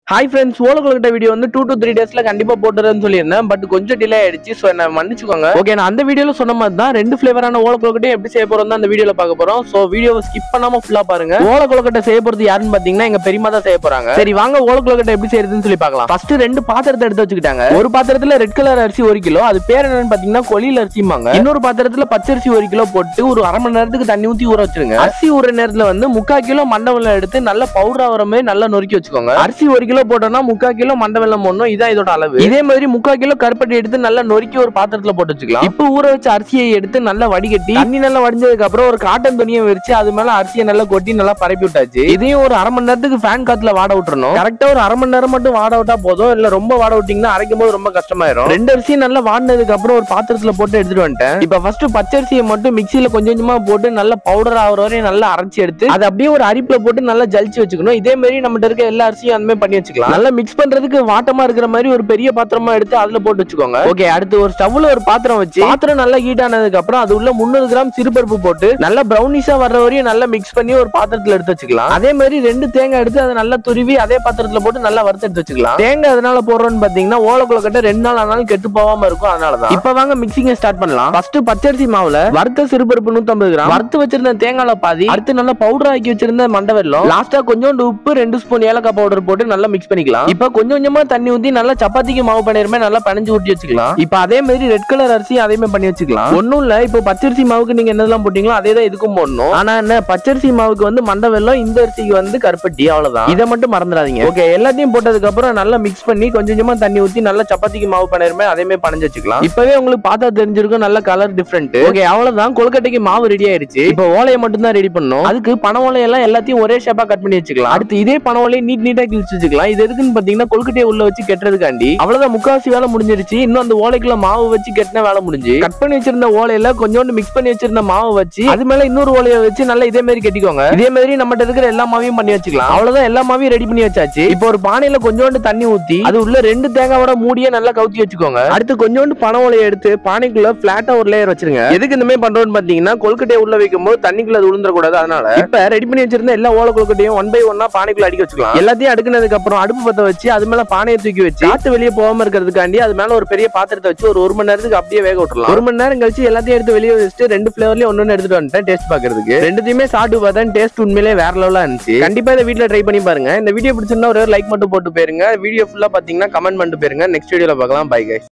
hi friends ஓலகுலகிட்ட video வந்து two to three டேஸ்ல கண்டிப்பா போட்டுறேன்னு சொல்லியிருந்தேன் பட் கொஞ்சம் டிலே ஆயிடுச்சு ஸோ என்ன மன்னிச்சுக்கோங்க ஓகே நான் அந்த வீடியோல சொன்ன மாதிரி தான் ரெண்டு ஃபிளேவரான ஓலகுலகிட்டே எப்படி செய்ய போறோம் தான் அந்த வீடியோல பார்க்க போறோம் ஸோ வீடியோவை ஸ்கிப் பண்ணாம ஃபுல்லா பாருங்க ஓலகுலகிட்ட செய்ய போறது யாருன்னு பாத்தீங்கன்னா எங்க பெரியமா தான் செய்ய போறாங்க சரி வாங்க ஓலகுலகிட்ட எப்படி செய்யறதுன்னு சொல்லி பார்க்கலாம் ஃபர்ஸ்ட் ரெண்டு பாத்திரத்தை எடுத்து வச்சுக்கிட்டாங்க ஒரு பாத்திரத்துல ரெட் கலர் அரிசி ஒரு கிலோ அது பேர் என்னன்னு பாத்தீங்கன்னா கொலியில் அரிசிம்பாங்க இன்னொரு பாத்திரத்துல பச்சரிசி ஒரு கிலோ போட்டு ஒரு அரை மணி நேரத்துக்கு தண்ணி ஊத்தி ஊற வச்சிருங்க அரிசி ஊற நேரத்துல வந்து முக்கால் கிலோ மண்டை வெல்லம் எடுத்து நல்ல பவுடர் ஆகிற மாதிரி நல்லா நொறுக்கி வச்சுக்கோங்க அரிசி ஒரு கிலோ போட்டோம்னா முக்கால் கிலோ மண்டை வெல்லம் போடணும் இதான் இதோட அளவு இதே மாதிரி முக்கால் கிலோ கருப்பட்டி எடுத்து நல்லா நொறுக்கி ஒரு பாத்திரத்துல போட்டு வச்சுக்கலாம் இப்போ ஊற வச்ச அரிசியை எடுத்து நல்லா வடிகட்டி தண்ணி நல்லா வடிஞ்சதுக்கு அப்புறம் ஒரு காட்டன் துணியை விரிச்சு அது மேல அரிசியை நல்லா கொட்டி நல்லா பரப்பி விட்டாச்சு இதையும் ஒரு அரை மணி நேரத்துக்கு ஃபேன் காத்துல வாட விட்டுறணும் கரெக்டா ஒரு அரை மணி நேரம் மட்டும் வாட விட்டா போதும் இல்ல ரொம்ப வாட விட்டீங்கன்னா அரைக்கும் போது ரொம்ப கஷ்டமாயிரும் ரெண்டு அரிசியும் நல்லா வாடினதுக்கு அப்புறம் ஒரு பாத்திரத்துல போட்டு எடுத்துட்டு வந்துட்டேன் இப்ப ஃபர்ஸ்ட் பச்சரிசியை மட்டும் மிக்சியில கொஞ்சம் கொஞ்சமா போட்டு நல்லா பவுடர் ஆகுற வரையும் நல்லா அரைச்சி எடுத்து அதை அப்படியே ஒரு அரிப்புல போட்டு நல்லா ஜலிச்சு வச்சுக்கணும் இதே மாதிரி நம்மகிட்ட இருக்க எல்லா அரிசியும் அந்த மாதிரி பண்ணி வச்சுக்கலாம் நல்லா மிக்ஸ் பண்றதுக்கு வாட்டமா இருக்கிற மாதிரி ஒரு பெரிய பாத்திரமா எடுத்து அதுல போட்டு வச்சுக்கோங்க ஓகே அடுத்து ஒரு ஸ்டவ்ல ஒரு பாத்திரம் வச்சு பாத்திரம் நல்லா ஹீட் ஆனதுக்கு அப்புறம் அது உள்ள முந்நூறு கிராம் சிறுபருப்பு போட்டு நல்லா ப்ரௌனிஷா வர்ற வரையும் நல்லா மிக்ஸ் பண்ணி ஒரு பாத்திரத்துல எடுத்து வச்சுக்கலாம் அதே மாதிரி ரெண்டு தேங்காய் எடுத்து அதை நல்லா துருவி அதே பாத்திரத்துல போட்டு நல்லா வறுத்து எடுத்து வச்சுக்கலாம் தேங்காய் அதனால போடுறோம்னு பாத்தீங்கன்னா ஓலக்குள்ள கட்ட ரெண்டு நாள் ஆனாலும் கெட்டு போகாம இருக்கும் அதனாலதான் இப்ப வாங்க மிக்சிங்க ஸ்டார்ட் பண்ணலாம் ஃபர்ஸ்ட் பச்சரிசி மாவுல வறுத்த சிறுபருப்பு 150 கிராம் வறுத்து வச்சிருந்த தேங்காய்ல பாதி அடுத்து நல்லா பவுடர் ஆக்கி வச்சிருந்த மண்டை வெல்லம் லாஸ்டா கொஞ்சோண்டு உப்பு ரெண்டு ஸ்பூன் ஏலக்காய் பவுடர் போட்டு நல்லா மிக்ஸ் பண்ணிக்கலாம் இப்ப கொஞ்சம் கொஞ்சமா தண்ணி ஊத்தி நல்லா சப்பாத்திக்கு மாவு பண்ணிருமே நல்லா பனஞ்சு ஊட்டி வச்சுக்கலாம் இப்ப அதே மாதிரி ரெட் கலர் அரிசி அதே மாதிரி பண்ணி வச்சுக்கலாம் ஒண்ணும் இல்ல இப்போ பச்சரிசி மாவுக்கு நீங்க என்னெல்லாம் போட்டீங்களோ அதே தான் இதுக்கும் போடணும் ஆனா என்ன பச்சரிசி மாவுக்கு வந்து மண்டை வெல்லம் இந்த அரிசிக்கு வந்து கருப்பட்டி அவ்வளவுதான் இதை மட்டும் மறந்துடாதீங்க ஓகே எல்லாத்தையும் போட்டதுக்கு அப்புறம் நல்லா மிக்ஸ் பண்ணி கொஞ்சம் கொஞ்சமா தண்ணி ஊத்தி நல்லா சப்பாத்திக்கு மாவு பண்ணிருமே அதே மாதிரி பனஞ்சு வச்சுக்கலாம் இப்பவே உங்களுக்கு பார்த்தா தெரிஞ்சிருக்கும் நல்ல கலர் டிஃப்ரெண்ட் ஓகே அவ்வளவுதான் கொழுக்கட்டைக்கு மாவு ரெடி ஆயிருச்சு இப்போ ஓலையை மட்டும் தான் ரெடி பண்ணணும் அதுக்கு பனை ஓலையெல்லாம் எல்லாத்தையும் ஒரே ஷேப்பா கட் பண்ணி வச்சுக்கலாம் அடுத்து இதே பனை ஓலையை நீட் நீட்டா கிழிச்சு வச்சுக்கலாம் இது எதுக்குன்னு பாத்தீங்கன்னா கொழுக்கட்டையை உள்ள வச்சு கெட்டுறதுக்காண்டி அவ்வளவுதான் முக்காவாசி வேலை முடிஞ்சிருச்சு இன்னும் அந்த ஓலைக்குள்ள மாவு வச்சு கெட்டின வேலை முடிஞ்சு கட் பண்ணி வச்சிருந்த ஓலையில கொஞ்சோண்டு மிக்ஸ் பண்ணி வச்சிருந்த மாவு வச்சு அது மேல இன்னொரு ஓலையை வச்சு நல்லா இதே மாதிரி கெட்டிக்கோங்க இதே மாதிரி நம்மகிட்ட இருக்கிற எல்லா மாவையும் பண்ணி வச்சுக்கலாம் அவ்வளவுதான் எல்லா மாவையும் ரெடி பண்ணி வச்சாச்சு இப்போ ஒரு பானையில கொஞ்சோண்டு தண்ணி ஊத்தி அது உள்ள ரெண்டு தேங்காவோட மூடிய நல்லா கவுத்தி வச்சுக்கோங்க அடுத்து கொஞ்சோண்டு பனை ஓலையை எடுத்து பானைக்குள்ள பிளாட்டா ஒரு லேயர் வச்சிருங்க எதுக்கு இந்த மாதிரி பண்றோம்னு பாத்தீங்கன்னா கொழுக்கட்டையை உள்ள வைக்கும் போது தண்ணிக்குள்ள அது விழுந்துடக்கூடாது அதனால இப்ப ரெடி பண்ணி வச்சிருந்த எல்லா ஓலை கொழுக்கட்டையும் ஒன் பை ஒன்னா பானைக்குள்ள அடிக்க வச்சுக்கலாம் எல்லாத்தையும் அடுக்குனதுக்கு அப்புறம் அடுப்பு பத்த வச்சு அது மேல பானையை தூக்கி வச்சு காத்து வெளியே போகாம இருக்கிறதுக்காண்டி அது மேல ஒரு பெரிய பாத்திரத்தை வச்சு ஒரு ஒரு மணி நேரத்துக்கு அப்படியே வேக விட்டுலாம் ஒரு மணி நேரம் கழிச்சு எல்லாத்தையும் எடுத்து வெளியே வச்சுட்டு ரெண்டு ஃபிளவர்லயும் ஒன்னு எடுத்துட்டு வந்துட்டேன் டேஸ்ட் பாக்குறதுக்கு ரெண்டுத்தையுமே சாப்பிட்டு பார்த்தேன் டேஸ்ட் உண்மையிலே வேற லெவலா இருந்துச்சு கண்டிப்பா இதை வீட்ல ட்ரை பண்ணி பாருங்க இந்த வீடியோ பிடிச்சிருந்தா ஒரு லைக் மட்டும் போட்டு போயிருங்க வீடியோ ஃபுல்லா பாத்தீங்கன்னா கமெண்ட் பண்ணிட்டு போயிருங்க நெக்ஸ்ட் வீடியோல பார்க்கலாம் பை கைஸ்